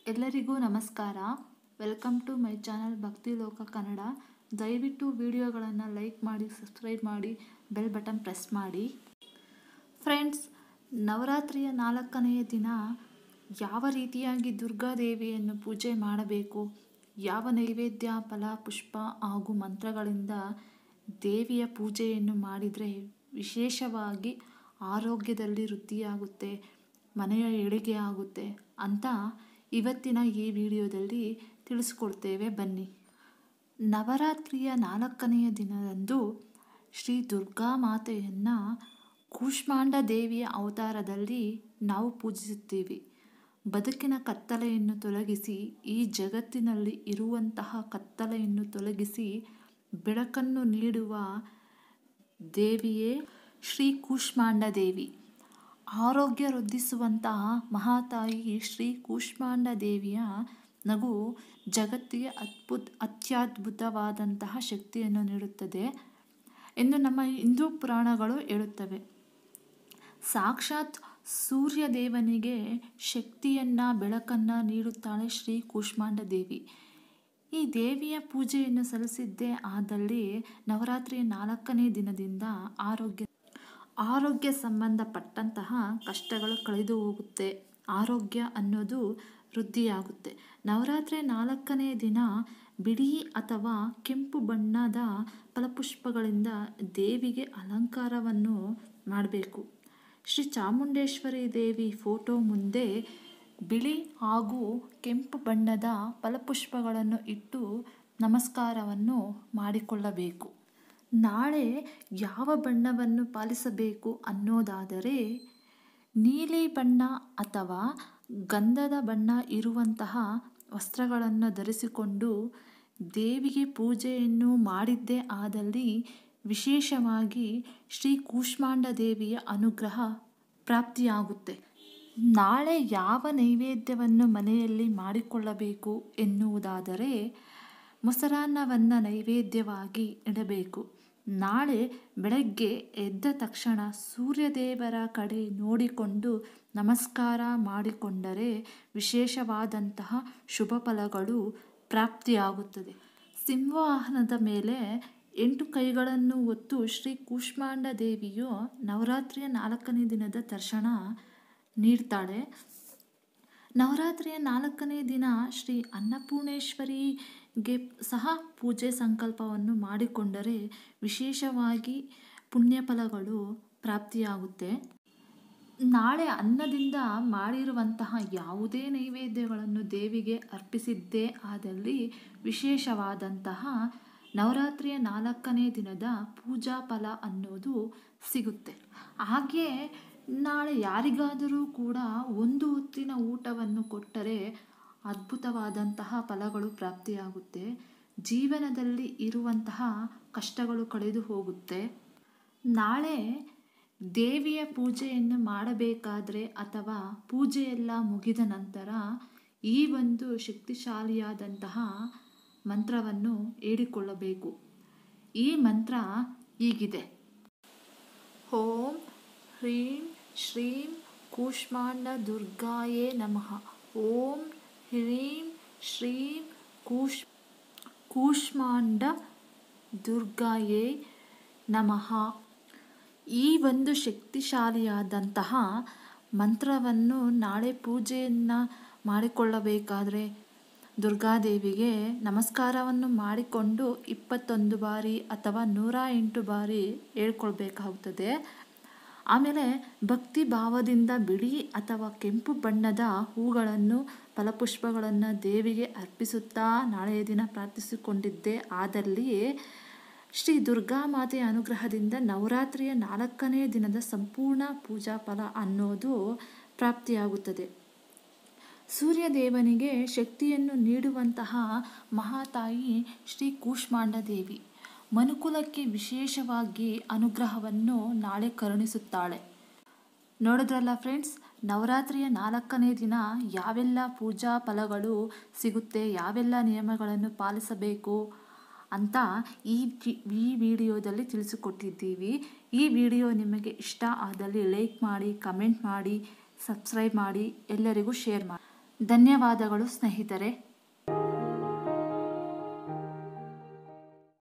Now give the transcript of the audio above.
ಎಲ್ಲರಿಗೂ ನಮಸ್ಕಾರ welcome to my channel ಭಕ್ತಿ ಲೋಕ ಕನ್ನಡ ದಯವಿಟ್ಟು ವಿಡಿಯೋಗಳನ್ನು ಲೈಕ್ ಮಾಡಿ ಸಬ್ಸ್ಕ್ರೈಬ್ ಮಾಡಿ ಬೆಲ್ ಬಟನ್ ಪ್ರೆಸ್ ಮಾಡಿ ಫ್ರೆಂಡ್ಸ್ ನವರಾತ್ರಿಯ ನಾಲ್ಕನೆಯ ದಿನ ಯಾವ ರೀತಿಯಾಗಿ ದುರ್ಗಾದೇವಿಯನ್ನು ಪೂಜೆ ಮಾಡಬೇಕು ಯಾವ ನೈವೇದ್ಯ ಫಲ ಪುಷ್ಪ ಹಾಗೂ ಮಂತ್ರಗಳಿಂದ ದೇವಿಯ ಪೂಜೆಯನ್ನು ಮಾಡಿದರೆ ವಿಶೇಷವಾಗಿ ಆರೋಗ್ಯದಲ್ಲಿ ವೃದ್ಧಿಯಾಗುತ್ತೆ ಮನೆಯ ಏಳಿಗೆ ಆಗುತ್ತೆ ಅಂತ ಇವತ್ತಿನ ಈ ವಿಡಿಯೋದಲ್ಲಿ ತಿಳಿಸ್ಕೊಡ್ತೇವೆ ಬನ್ನಿ ನವರಾತ್ರಿಯ ನಾಲ್ಕನೆಯ ದಿನದಂದು ಶ್ರೀ ದುರ್ಗಾ ಮಾತೆಯನ್ನು ಕೂಷ್ಮಾಂಡ ದೇವಿಯ ಅವತಾರದಲ್ಲಿ ನಾವು ಪೂಜಿಸುತ್ತೀವಿ ಬದುಕಿನ ಕತ್ತಲೆಯನ್ನು ತೊಲಗಿಸಿ ಈ ಜಗತ್ತಿನಲ್ಲಿ ಇರುವಂತಹ ಕತ್ತಲೆಯನ್ನು ತೊಲಗಿಸಿ ಬೆಳಕನ್ನು ನೀಡುವ ದೇವಿಯೇ ಶ್ರೀ ಕೂಷ್ಮಾಂಡ ದೇವಿ ಆರೋಗ್ಯ ವೃದ್ಧಿಸುವಂತಹ ಮಹಾತಾಯಿ ಶ್ರೀ ಕೂಷ್ಮಾಂಡ ದೇವಿಯ ನಗು ಜಗತ್ತಿಗೆ ಅದ್ಭುತ ಅತ್ಯದ್ಭುತವಾದಂತಹ ಶಕ್ತಿಯನ್ನು ನೀಡುತ್ತದೆ ಎಂದು ನಮ್ಮ ಹಿಂದೂ ಪುರಾಣಗಳು ಹೇಳುತ್ತವೆ ಸಾಕ್ಷಾತ್ ಸೂರ್ಯ ದೇವನಿಗೆ ಶಕ್ತಿಯನ್ನು ಬೆಳಕನ್ನು ನೀಡುತ್ತಾಳೆ ಶ್ರೀ ಕೂಷ್ಮಾಂಡ ದೇವಿ ಈ ದೇವಿಯ ಪೂಜೆಯನ್ನು ಸಲ್ಲಿಸಿದ್ದೇ ಆದಲ್ಲಿ ನವರಾತ್ರಿಯ ನಾಲ್ಕನೇ ದಿನದಿಂದ ಆರೋಗ್ಯ ಆರೋಗ್ಯ ಸಂಬಂಧಪಟ್ಟಂತಹ ಕಷ್ಟಗಳು ಕಳೆದು ಹೋಗುತ್ತೆ ಆರೋಗ್ಯ ಅನ್ನೋದು ವೃದ್ಧಿಯಾಗುತ್ತೆ ನವರಾತ್ರಿ ನಾಲ್ಕನೇ ದಿನ ಬಿಳಿ ಅಥವಾ ಕೆಂಪು ಬಣ್ಣದ ಫಲಪುಷ್ಪಗಳಿಂದ ದೇವಿಗೆ ಅಲಂಕಾರವನ್ನು ಮಾಡಬೇಕು ಶ್ರೀ ಚಾಮುಂಡೇಶ್ವರಿ ದೇವಿ ಫೋಟೋ ಮುಂದೆ ಬಿಳಿ ಹಾಗೂ ಕೆಂಪು ಬಣ್ಣದ ಫಲಪುಷ್ಪಗಳನ್ನು ಇಟ್ಟು ನಮಸ್ಕಾರವನ್ನು ಮಾಡಿಕೊಳ್ಳಬೇಕು ನಾಳೆ ಯಾವ ಬಣ್ಣವನ್ನು ಪಾಲಿಸಬೇಕು ಅನ್ನೋದಾದರೆ ನೀಲಿ ಬಣ್ಣ ಅಥವಾ ಗಂಧದ ಬಣ್ಣ ಇರುವಂತಹ ವಸ್ತ್ರಗಳನ್ನು ಧರಿಸಿಕೊಂಡು ದೇವಿಗೆ ಪೂಜೆಯನ್ನು ಮಾಡಿದ್ದೇ ಆದಲ್ಲಿ ವಿಶೇಷವಾಗಿ ಶ್ರೀ ಕೂಷ್ಮಾಂಡ ದೇವಿಯ ಅನುಗ್ರಹ ಪ್ರಾಪ್ತಿಯಾಗುತ್ತೆ ನಾಳೆ ಯಾವ ನೈವೇದ್ಯವನ್ನು ಮನೆಯಲ್ಲಿ ಮಾಡಿಕೊಳ್ಳಬೇಕು ಎನ್ನುವುದಾದರೆ ಮೊಸರನ್ನವನ್ನು ನೈವೇದ್ಯವಾಗಿ ಇಡಬೇಕು ನಾಳೆ ಬೆಳಗ್ಗೆ ಎದ್ದ ತಕ್ಷಣ ಸೂರ್ಯದೇವರ ಕಡೆ ನೋಡಿಕೊಂಡು ನಮಸ್ಕಾರ ಮಾಡಿಕೊಂಡರೆ ವಿಶೇಷವಾದಂತಹ ಶುಭ ಫಲಗಳು ಪ್ರಾಪ್ತಿಯಾಗುತ್ತದೆ ಸಿಂಹವಾಹನದ ಮೇಲೆ ಎಂಟು ಕೈಗಳನ್ನು ಹೊತ್ತು ಶ್ರೀ ಕೂಷ್ಮಾಂಡ ದೇವಿಯು ನವರಾತ್ರಿಯ ನಾಲ್ಕನೇ ದಿನದ ದರ್ಶನ ನೀಡ್ತಾಳೆ ನವರಾತ್ರಿಯ ನಾಲ್ಕನೇ ದಿನ ಶ್ರೀ ಅನ್ನಪೂರ್ಣೇಶ್ವರಿಗೆ ಸಹ ಪೂಜೆ ಸಂಕಲ್ಪವನ್ನು ಮಾಡಿಕೊಂಡರೆ ವಿಶೇಷವಾಗಿ ಪುಣ್ಯ ಫಲಗಳು ಪ್ರಾಪ್ತಿಯಾಗುತ್ತೆ ನಾಳೆ ಅನ್ನದಿಂದ ಮಾಡಿರುವಂತಹ ಯಾವುದೇ ನೈವೇದ್ಯಗಳನ್ನು ದೇವಿಗೆ ಅರ್ಪಿಸಿದ್ದೇ ಆದಲ್ಲಿ ವಿಶೇಷವಾದಂತಹ ನವರಾತ್ರಿಯ ನಾಲ್ಕನೇ ದಿನದ ಪೂಜಾ ಫಲ ಅನ್ನೋದು ಸಿಗುತ್ತೆ ಹಾಗೆಯೇ ನಾಳೆ ಯಾರಿಗಾದರೂ ಕೂಡ ಒಂದು ಹೊತ್ತಿನ ಊಟವನ್ನು ಕೊಟ್ಟರೆ ಅದ್ಭುತವಾದಂತಹ ಫಲಗಳು ಪ್ರಾಪ್ತಿಯಾಗುತ್ತೆ ಜೀವನದಲ್ಲಿ ಇರುವಂತಹ ಕಷ್ಟಗಳು ಕಳೆದು ಹೋಗುತ್ತೆ ನಾಳೆ ದೇವಿಯ ಪೂಜೆಯನ್ನು ಮಾಡಬೇಕಾದ್ರೆ ಅಥವಾ ಪೂಜೆಯೆಲ್ಲ ಮುಗಿದ ನಂತರ ಈ ಒಂದು ಶಕ್ತಿಶಾಲಿಯಾದಂತಹ ಮಂತ್ರವನ್ನು ಹೇಳಿಕೊಳ್ಳಬೇಕು ಈ ಮಂತ್ರ ಹೀಗಿದೆ ಓಂ ಹ್ರೀಂ ಶ್ರೀಂ ಕೂಷ್ಮಾಂಡ ದುರ್ಗಾಯೇ ನಮಃ ಓಂ ಹ್ರೀಂ ಶ್ರೀಂ ಕೂಶ್ ಕೂಷ್ಮಾಂಡ ದುರ್ಗಾಯೇ ನಮಃ ಈ ಒಂದು ಶಕ್ತಿಶಾಲಿಯಾದಂತಹ ಮಂತ್ರವನ್ನು ನಾಳೆ ಪೂಜೆಯನ್ನು ಮಾಡಿಕೊಳ್ಳಬೇಕಾದರೆ ದುರ್ಗಾದೇವಿಗೆ ನಮಸ್ಕಾರವನ್ನು ಮಾಡಿಕೊಂಡು ಇಪ್ಪತ್ತೊಂದು ಬಾರಿ ಅಥವಾ ನೂರ ಎಂಟು ಬಾರಿ ಹೇಳ್ಕೊಳ್ಬೇಕಾಗುತ್ತದೆ ಆಮೇಲೆ ಭಕ್ತಿ ಭಾವದಿಂದ ಬಿಳಿ ಅಥವಾ ಕೆಂಪು ಬಣ್ಣದ ಹೂಗಳನ್ನು ಫಲಪುಷ್ಪಗಳನ್ನು ದೇವಿಗೆ ಅರ್ಪಿಸುತ್ತಾ ನಾಳೆಯ ದಿನ ಪ್ರಾರ್ಥಿಸಿಕೊಂಡಿದ್ದೇ ಆದಲ್ಲಿ ಶ್ರೀ ದುರ್ಗಾ ಮಾತೆಯ ಅನುಗ್ರಹದಿಂದ ನವರಾತ್ರಿಯ ನಾಲ್ಕನೇ ದಿನದ ಸಂಪೂರ್ಣ ಪೂಜಾ ಫಲ ಅನ್ನೋದು ಪ್ರಾಪ್ತಿಯಾಗುತ್ತದೆ ಸೂರ್ಯದೇವನಿಗೆ ಶಕ್ತಿಯನ್ನು ನೀಡುವಂತಹ ಮಹಾತಾಯಿ ಶ್ರೀ ಕೂಷ್ಮಾಂಡ ದೇವಿ ಮನುಕುಲಕ್ಕೆ ವಿಶೇಷವಾಗಿ ಅನುಗ್ರಹವನ್ನು ನಾಳೆ ಕರುಣಿಸುತ್ತಾಳೆ ನೋಡಿದ್ರಲ್ಲ ಫ್ರೆಂಡ್ಸ್ ನವರಾತ್ರಿಯ ನಾಲ್ಕನೇ ದಿನ ಯಾವೆಲ್ಲ ಪೂಜಾ ಫಲಗಳು ಸಿಗುತ್ತೆ ಯಾವೆಲ್ಲ ನಿಯಮಗಳನ್ನು ಪಾಲಿಸಬೇಕು ಅಂತ ಈ ಈ ವಿಡಿಯೋದಲ್ಲಿ ತಿಳಿಸಿಕೊಟ್ಟಿದ್ದೀವಿ ಈ ವಿಡಿಯೋ ನಿಮಗೆ ಇಷ್ಟ ಆದಲ್ಲಿ ಲೈಕ್ ಮಾಡಿ ಕಮೆಂಟ್ ಮಾಡಿ ಸಬ್ಸ್ಕ್ರೈಬ್ ಮಾಡಿ ಎಲ್ಲರಿಗೂ ಶೇರ್ ಮಾಡಿ ಧನ್ಯವಾದಗಳು ಸ್ನೇಹಿತರೆ